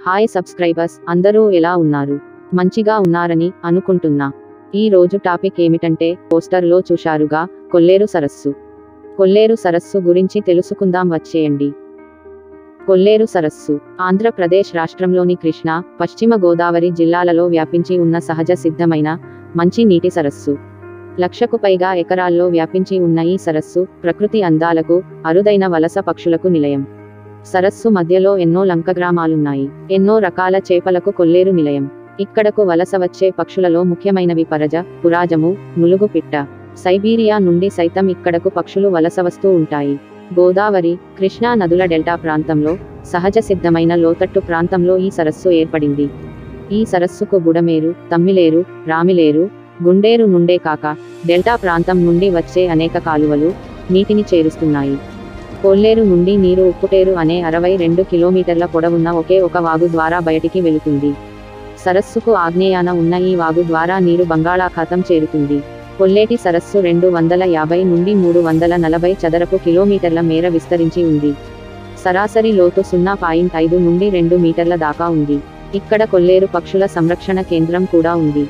hi subscribers అందరూ ఎలా ఉన్నారు మంచిగా ఉన్నారని అనుకుంటున్నా ఈ రోజు టాపిక్ ఏమిటంటే పోస్టర్లో చూశారుగా కొల్లేరు సరస్సు కొల్లేరు సరస్సు గురించి తెలుసుకుందాం వచ్చేయండి కొల్లేరు సరస్సు ఆంధ్రప్రదేశ్ రాష్ట్రంలోని కృష్ణా పశ్చిమ గోదావరి జిల్లాలలో వ్యాపించి ఉన్న సహజ సిద్ధమైన మంచి నీటి సరస్సు లక్షకు పైగా ఎకరాల్లో వ్యాపించి ఉన్న ఈ సరస్సు ప్రకృతి అందాలకు అరుదైన వలస పక్షులకు నిలయం సరస్సు మధ్యలో ఎన్నో లంక గ్రామాలున్నాయి ఎన్నో రకాల చేపలకు కొల్లేరు నిలయం ఇక్కడకు వలస వచ్చే పక్షులలో ముఖ్యమైనవి పరజ పురాజము నులుగు పిట్ట సైబీరియా నుండి సైతం ఇక్కడకు పక్షులు వలస వస్తూ ఉంటాయి గోదావరి కృష్ణా నదుల డెల్టా ప్రాంతంలో సహజ సిద్ధమైన లోతట్టు ప్రాంతంలో ఈ సరస్సు ఏర్పడింది ఈ సరస్సుకు బుడమేరు తమ్మిలేరు రామిలేరు గుండేరు నుండే కాక డెల్టా ప్రాంతం నుండి వచ్చే అనేక కాలువలు నీటిని చేరుస్తున్నాయి కొల్లేరు నుండి నీరు ఉప్పుటేరు అనే అరవై రెండు కిలోమీటర్ల పొడవున్న ఒకే ఒక వాగు ద్వారా బయటికి వెళుతుంది సరస్సుకు ఆగ్నేయాన ఉన్న ఈ వాగు ద్వారా నీరు బంగాళాఖాతం చేరుతుంది కొల్లేటి సరస్సు రెండు వందల యాభై నుండి మూడు వందల నలభై చదరపు కిలోమీటర్ల మేర విస్తరించి ఉంది సరాసరి లోతు సున్నా పాయింట్ ఐదు నుండి రెండు మీటర్ల దాకా ఉంది ఇక్కడ కొల్లేరు పక్షుల సంరక్షణ కేంద్రం కూడా ఉంది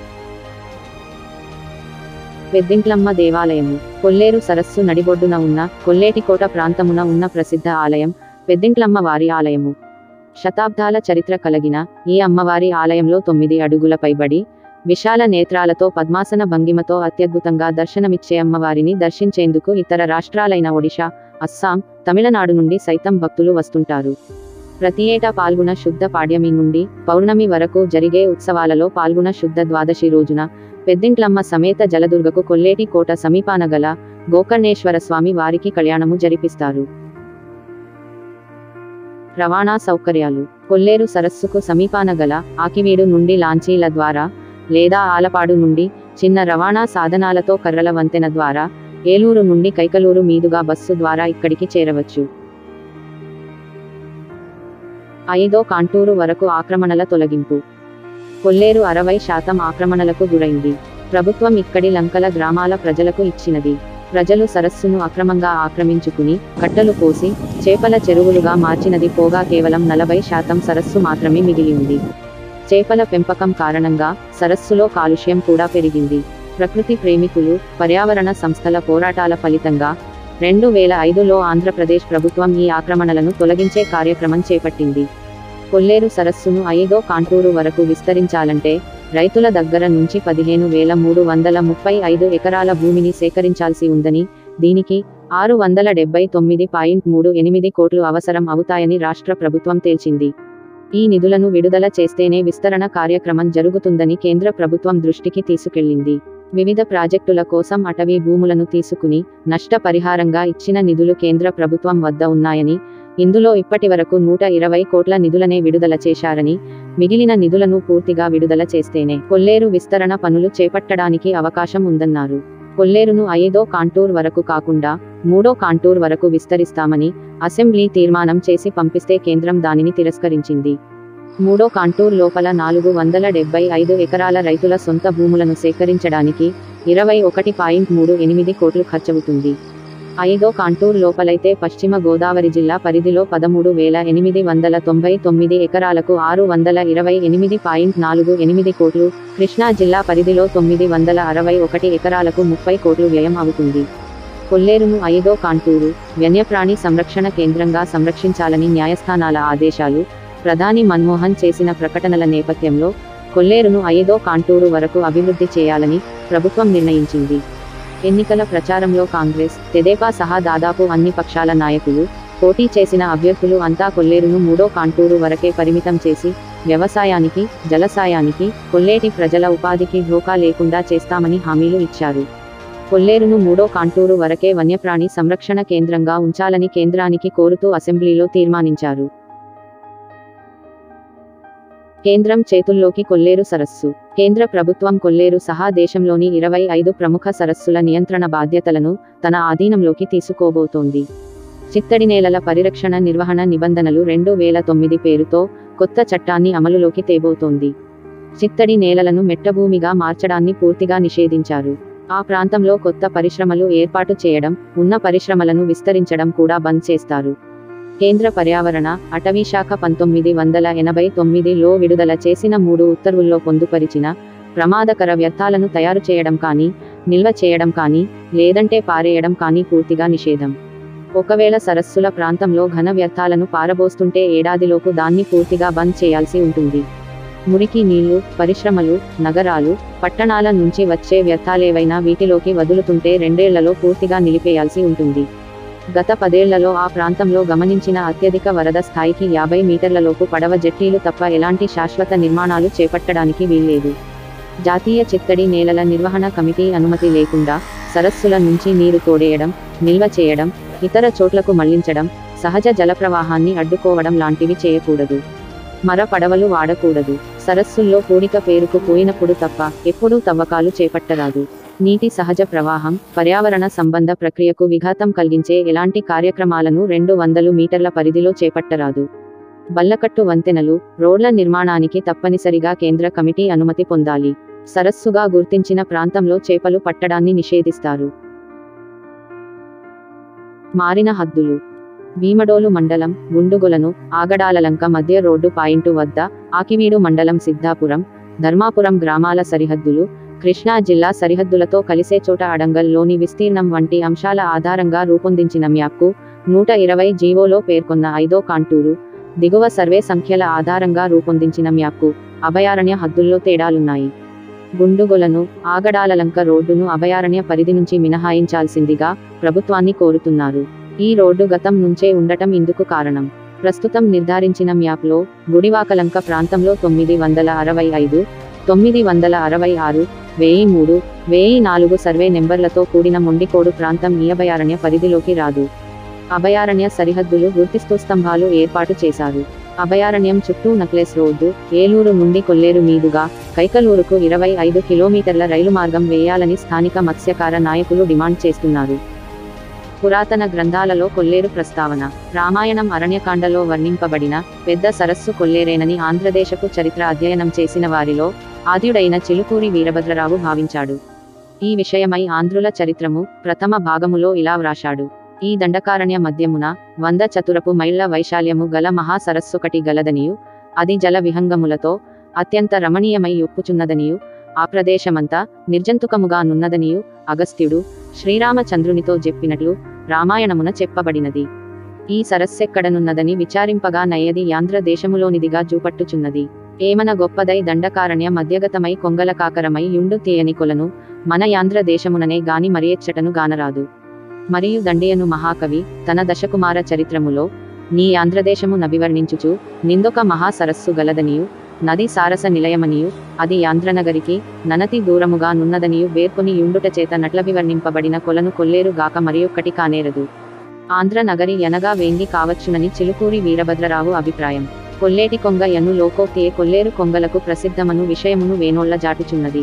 పెద్దింట్లమ్మ దేవాలయము కొల్లేరు సరస్సు నడిబొడ్డున ఉన్న కొల్లేటికోట ప్రాంతమున ఉన్న ప్రసిద్ధ ఆలయం పెద్దింట్లమ్మ వారి ఆలయము శతాబ్దాల చరిత్ర కలిగిన ఈ అమ్మవారి ఆలయంలో తొమ్మిది అడుగుల పైబడి విశాల నేత్రాలతో పద్మాసన భంగిమతో అత్యద్భుతంగా దర్శనమిచ్చే అమ్మవారిని దర్శించేందుకు ఇతర రాష్ట్రాలైన ఒడిషా అస్సాం తమిళనాడు నుండి సైతం భక్తులు వస్తుంటారు ప్రతి ఏటా పాల్గొన శుద్ధ పాడ్యమి నుండి పౌర్ణమి వరకు జరిగే ఉత్సవాలలో పాల్గొన శుద్ధ ద్వాదశి రోజున పెద్దింట్లమ్మ సమేత జలదుర్గకు కొల్లేటి కోట సమీపాన గల గోకర్ణేశ్వర స్వామి వారికి కళ్యాణము జరిపిస్తారు రవాణా సౌకర్యాలు కొల్లేరు సరస్సుకు సమీపాన గల ఆకివీడు నుండి లాంచీల ద్వారా లేదా ఆలపాడు నుండి చిన్న రవాణా సాధనాలతో కర్రల వంతెన ద్వారా ఏలూరు నుండి కైకలూరు మీదుగా బస్సు ద్వారా ఇక్కడికి చేరవచ్చు ఐదో కాంటూరు వరకు ఆక్రమణల తొలగింపు కొల్లేరు అరవై శాతం ఆక్రమణలకు గురైంది ప్రభుత్వం ఇక్కడి లంకల గ్రామాల ప్రజలకు ఇచ్చినది ప్రజలు సరస్సును అక్రమంగా ఆక్రమించుకుని కట్టలు పోసి చేపల చెరువులుగా మార్చినది పోగా కేవలం నలభై శాతం సరస్సు మాత్రమే మిగిలి ఉంది చేపల పెంపకం కారణంగా సరస్సులో కాలుష్యం కూడా పెరిగింది ప్రకృతి ప్రేమికులు పర్యావరణ సంస్థల పోరాటాల ఫలితంగా రెండు వేల ఐదులో ఆంధ్రప్రదేశ్ ప్రభుత్వం ఈ ఆక్రమణలను తొలగించే కార్యక్రమం చేపట్టింది కొల్లేరు సరస్సును ఐదో కాంటూరు వరకు విస్తరించాలంటే రైతుల దగ్గర నుంచి పదిహేను వేల మూడు వందల ముప్పై ఐదు ఎకరాల భూమిని సేకరించాల్సి ఉందని దీనికి ఆరు వందల డెబ్బై తొమ్మిది పాయింట్ మూడు ఎనిమిది కోట్లు అవసరం అవుతాయని రాష్ట్ర ప్రభుత్వం తేల్చింది ఈ నిధులను విడుదల చేస్తేనే విస్తరణ కార్యక్రమం జరుగుతుందని కేంద్ర ప్రభుత్వం దృష్టికి తీసుకెళ్లింది వివిధ ప్రాజెక్టుల కోసం అటవీ భూములను తీసుకుని నష్టపరిహారంగా ఇచ్చిన నిధులు కేంద్ర ప్రభుత్వం వద్ద ఉన్నాయని ఇందులో ఇప్పటివరకు నూట ఇరవై కోట్ల నిధులనే విడుదల చేశారని మిగిలిన నిధులను పూర్తిగా విడుదల చేస్తేనే కొల్లేరు విస్తరణ పనులు చేపట్టడానికి అవకాశం ఉందన్నారు కొల్లేరును ఐదో కాంటూర్ వరకు కాకుండా మూడో కాంటూర్ వరకు విస్తరిస్తామని అసెంబ్లీ తీర్మానం చేసి పంపిస్తే కేంద్రం దానిని తిరస్కరించింది మూడో కాంటూర్ లోపల నాలుగు వందల డెబ్బై ఐదు ఎకరాల రైతుల సొంత భూములను సేకరించడానికి ఇరవై ఒకటి పాయింట్ మూడు ఎనిమిది కోట్లు ఖర్చవుతుంది ఐదో కాంటూర్ లోపలైతే పశ్చిమ గోదావరి జిల్లా పరిధిలో పదమూడు వేల ఎనిమిది వందల తొంభై తొమ్మిది ఎకరాలకు ఆరు వందల ఇరవై ఎనిమిది పాయింట్ నాలుగు ఎనిమిది కోట్లు కృష్ణా జిల్లా పరిధిలో తొమ్మిది వందల అరవై ఒకటి ఎకరాలకు ముప్పై కోట్లు వ్యయం అవుతుంది కొల్లేరును ఐదో కాంటూరు వన్యప్రాణి సంరక్షణ కేంద్రంగా సంరక్షించాలని న్యాయస్థానాల ఆదేశాలు ప్రధాని మన్మోహన్ చేసిన ప్రకటనల నేపథ్యంలో కొల్లేరును ఐదో కాంటూరు వరకు అభివృద్ధి చేయాలని ప్రభుత్వం నిర్ణయించింది ఎన్నికల ప్రచారంలో కాంగ్రెస్ తెదేపా సహా దాదాపు అన్ని పక్షాల నాయకులు పోటీ చేసిన అభ్యర్థులు అంతా కొల్లేరును మూడో కాంటూరు వరకే పరిమితం చేసి వ్యవసాయానికి జలసాయానికి కొల్లేటి ప్రజల ఉపాధికి ఢోకా లేకుండా చేస్తామని హామీలు ఇచ్చారు కొల్లేరును మూడో కాంటూరు వరకే వన్యప్రాణి సంరక్షణ కేంద్రంగా ఉంచాలని కేంద్రానికి కోరుతూ అసెంబ్లీలో తీర్మానించారు కేంద్రం చేతుల్లోకి కొల్లేరు సరస్సు కేంద్ర ప్రభుత్వం కొల్లేరు సహా దేశంలోని ఇరవై ఐదు ప్రముఖ సరస్సుల నియంత్రణ బాధ్యతలను తన ఆధీనంలోకి తీసుకోబోతోంది చిత్తడి నేలల పరిరక్షణ నిర్వహణ నిబంధనలు రెండు వేల తొమ్మిది పేరుతో కొత్త చట్టాన్ని అమలులోకి తేబోతోంది చిత్తడి నేలలను మెట్టభూమిగా మార్చడాన్ని పూర్తిగా నిషేధించారు ఆ ప్రాంతంలో కొత్త పరిశ్రమలు ఏర్పాటు చేయడం ఉన్న పరిశ్రమలను విస్తరించడం కూడా బంద్ చేస్తారు కేంద్ర పర్యావరణ అటవీ శాఖ పంతొమ్మిది వందల ఎనభై తొమ్మిదిలో విడుదల చేసిన మూడు ఉత్తర్వుల్లో పొందుపరిచిన ప్రమాదకర వ్యర్థాలను తయారు చేయడం కానీ నిల్వ చేయడం కానీ లేదంటే పారేయడం కానీ పూర్తిగా నిషేధం ఒకవేళ సరస్సుల ప్రాంతంలో ఘన వ్యర్థాలను పారబోస్తుంటే ఏడాదిలోపు దాన్ని పూర్తిగా బంద్ చేయాల్సి ఉంటుంది మురికి నీళ్లు పరిశ్రమలు నగరాలు పట్టణాల నుంచి వచ్చే వ్యర్థాలేవైనా వీటిలోకి వదులుతుంటే రెండేళ్లలో పూర్తిగా నిలిపేయాల్సి ఉంటుంది గత పదేళ్లలో ఆ ప్రాంతంలో గమనించిన అత్యధిక వరద స్థాయికి యాభై మీటర్లలోపు పడవ జెట్టీలు తప్ప ఎలాంటి శాశ్వత నిర్మాణాలు చేపట్టడానికి వీల్లేదు జాతీయ చిత్తడి నేలల నిర్వహణ కమిటీ అనుమతి లేకుండా సరస్సుల నుంచి నీరు తోడేయడం నిల్వ చేయడం ఇతర చోట్లకు మళ్లించడం సహజ జలప్రవాహాన్ని అడ్డుకోవడం లాంటివి చేయకూడదు మర పడవలు వాడకూడదు సరస్సుల్లో పూడిక పేరుకు పోయినప్పుడు తప్ప ఎప్పుడూ తవ్వకాలు చేపట్టరాదు నీటి సహజ ప్రవాహం పర్యావరణ సంబంధ ప్రక్రియకు విఘాతం కలిగించే ఎలాంటి కార్యక్రమాలను రెండు వందలు మీటర్ల పరిధిలో చేపట్టరాదు బల్లకట్టు వంతెనలు రోడ్ల నిర్మాణానికి తప్పనిసరిగా కేంద్ర కమిటీ అనుమతి పొందాలి సరస్సుగా గుర్తించిన ప్రాంతంలో చేపలు పట్టడాన్ని నిషేధిస్తారు మారిన హద్దులు భీమడోలు మండలం గుండుగొలను ఆగడాలలంక మధ్య రోడ్డు పాయింటు వద్ద ఆకివీడు మండలం సిద్ధాపురం ధర్మాపురం గ్రామాల సరిహద్దులు కృష్ణా జిల్లా సరిహద్దులతో కలిసే చోట అడంగల్లోని విస్తీర్ణం వంటి అంశాల ఆధారంగా రూపొందించిన మ్యాప్కు నూట ఇరవై జీవోలో పేర్కొన్న ఐదో కాంటూరు దిగువ సర్వే సంఖ్యల ఆధారంగా రూపొందించిన మ్యాప్కు అభయారణ్య హద్దుల్లో తేడాలున్నాయి గుండుగొలను ఆగడాలలంక రోడ్డును అభయారణ్య పరిధి నుంచి మినహాయించాల్సిందిగా ప్రభుత్వాన్ని కోరుతున్నారు ఈ రోడ్డు గతం నుంచే ఉండటం ఇందుకు కారణం ప్రస్తుతం నిర్ధారించిన మ్యాప్లో గుడివాకలంక ప్రాంతంలో తొమ్మిది వందల అరవై ఐదు తొమ్మిది వందల అరవై ఆరు వెయ్యి మూడు వెయ్యి నాలుగు సర్వే నెంబర్లతో కూడిన మొండికోడు ప్రాంతం ఈ అభయారణ్య పరిధిలోకి రాదు అభయారణ్య సరిహద్దులు గుర్తిస్తూ స్తంభాలు ఏర్పాటు చేశారు అభయారణ్యం చుట్టూ నక్లెస్ రోడ్డు ఏలూరు నుండి కొల్లేరు మీదుగా కైకలూరుకు ఇరవై ఐదు కిలోమీటర్ల రైలు మార్గం వేయాలని స్థానిక మత్స్యకార నాయకులు డిమాండ్ చేస్తున్నారు పురాతన గ్రంథాలలో కొల్లేరు ప్రస్తావన రామాయణం అరణ్యకాండలో వర్ణింపబడిన పెద్ద సరస్సు కొల్లేరేనని ఆంధ్రదేశపు చరిత్ర అధ్యయనం చేసిన వారిలో ఆద్యుడైన చిలుకూరి వీరభద్రరావు భావించాడు ఈ విషయమై ఆంధ్రుల చరిత్రము ప్రథమ భాగములో ఇలా వ్రాశాడు ఈ దండకారణ్య మధ్యమున వంద చతురపు మైళ్ల వైశాల్యము గల మహాసరస్సొకటి గలదనియు అది జల విహంగములతో అత్యంత రమణీయమై ఒప్పుచున్నదనియు ఆ ప్రదేశమంతా నిర్జంతుకముగా నున్నదనియు అగస్త్యుడు శ్రీరామచంద్రునితో చెప్పినట్లు రామాయణమున చెప్పబడినది ఈ సరస్సెక్కడనున్నదని విచారింపగా నయ్యది యాంధ్ర దేశములోనిదిగా జూపట్టుచున్నది ఏమన గొప్పదై దండకారణ్య మధ్యగతమై కొంగల కాకరమై యుండు తీయని కొలను మన యాంధ్ర దేశముననే గాని మరియెచ్చటను గానరాదు మరియు దండియను మహాకవి తన దశకుమార చరిత్రములో నీ ఆంధ్రదేశము నభివర్ణించుచు నిందొక మహాసరస్సు గలదనియు నది సారస నిలయమనియు అది యాంధ్రనగరికి ననతి దూరముగా నున్నదనియు బేర్కొని యుండుట చేత నట్లభివర్ణింపబడిన కొలను కొల్లేరు గాక మరియొక్కటి కానేరదు ఆంధ్ర నగరి ఎనగా వేంగి కావచ్చునని చిలుకూరి వీరభద్రరావు అభిప్రాయం కొల్లేటి కొంగ ఎను లోకోక్తియే కొల్లేరు కొంగలకు ప్రసిద్ధమను విషయమును వేనోళ్ల జాటుచున్నది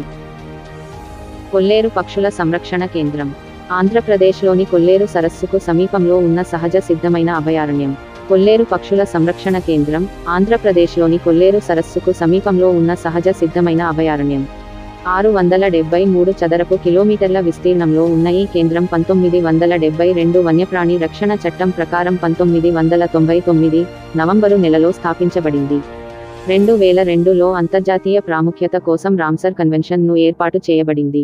కొల్లేరు పక్షుల సంరక్షణ కేంద్రం ఆంధ్రప్రదేశ్లోని కొల్లేరు సరస్సుకు సమీపంలో ఉన్న సహజ సిద్ధమైన అభయారణ్యం కొల్లేరు పక్షుల సంరక్షణ కేంద్రం ఆంధ్రప్రదేశ్లోని కొల్లేరు సరస్సుకు సమీపంలో ఉన్న సహజ సిద్ధమైన అభయారణ్యం ఆరు వందల డెబ్బై మూడు చదరపు కిలోమీటర్ల విస్తీర్ణంలో ఉన్న ఈ కేంద్రం పంతొమ్మిది వందల డెబ్బై రెండు వన్యప్రాణి రక్షణ చట్టం ప్రకారం పంతొమ్మిది వందల తొంభై తొమ్మిది నవంబరు నెలలో స్థాపించబడింది రెండు వేల రెండులో అంతర్జాతీయ ప్రాముఖ్యత కోసం రామ్సర్ కన్వెన్షన్ ను ఏర్పాటు చేయబడింది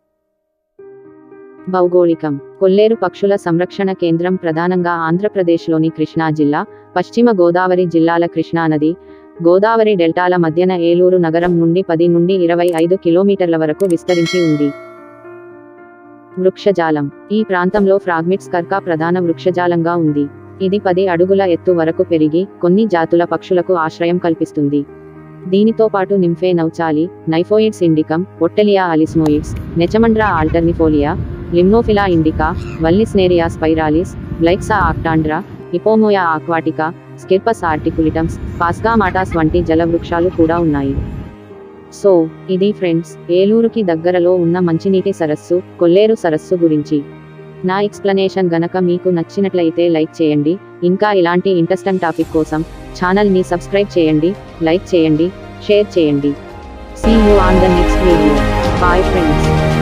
భౌగోళికం కొల్లేరు పక్షుల సంరక్షణ కేంద్రం ప్రధానంగా ఆంధ్రప్రదేశ్లోని కృష్ణా జిల్లా పశ్చిమ గోదావరి జిల్లాల కృష్ణా నది గోదావరి డెల్టాల మధ్యన ఏలూరు నగరం నుండి పది నుండి ఇరవై ఐదు కిలోమీటర్ల వరకు విస్తరించి ఉంది వృక్షజాలం ఈ ప్రాంతంలో ఫ్రాగ్మిట్స్ కర్కా ప్రధాన వృక్షజాలంగా ఉంది ఇది పది అడుగుల ఎత్తు వరకు పెరిగి కొన్ని జాతుల పక్షులకు ఆశ్రయం కల్పిస్తుంది దీనితో పాటు నింఫే నౌచాలి నైఫోయిడ్స్ ఇండికం ఒట్టెలియా అలిస్మోయిడ్స్ నెచమండ్రా ఆల్టర్నిఫోలియా లిమ్నోఫిలా ఇండికా వల్లిస్నేరియా స్పైరాలిస్ బ్లైక్సా ఆక్టాండ్రా ఇపోమోయా ఆక్వాటికా స్కిర్పస్ ఆర్టికులిటమ్స్ పాస్గామాటాస్ వంటి జలవృక్షాలు కూడా ఉన్నాయి సో ఇది ఫ్రెండ్స్ ఏలూరుకి దగ్గరలో ఉన్న మంచినీటి సరస్సు కొల్లేరు సరస్సు గురించి నా ఎక్స్ప్లనేషన్ గనక మీకు నచ్చినట్లయితే లైక్ చేయండి ఇంకా ఇలాంటి ఇంట్రెస్టింగ్ టాపిక్ కోసం ఛానల్ని సబ్స్క్రైబ్ చేయండి లైక్ చేయండి షేర్ చేయండి see you on the next video bye friends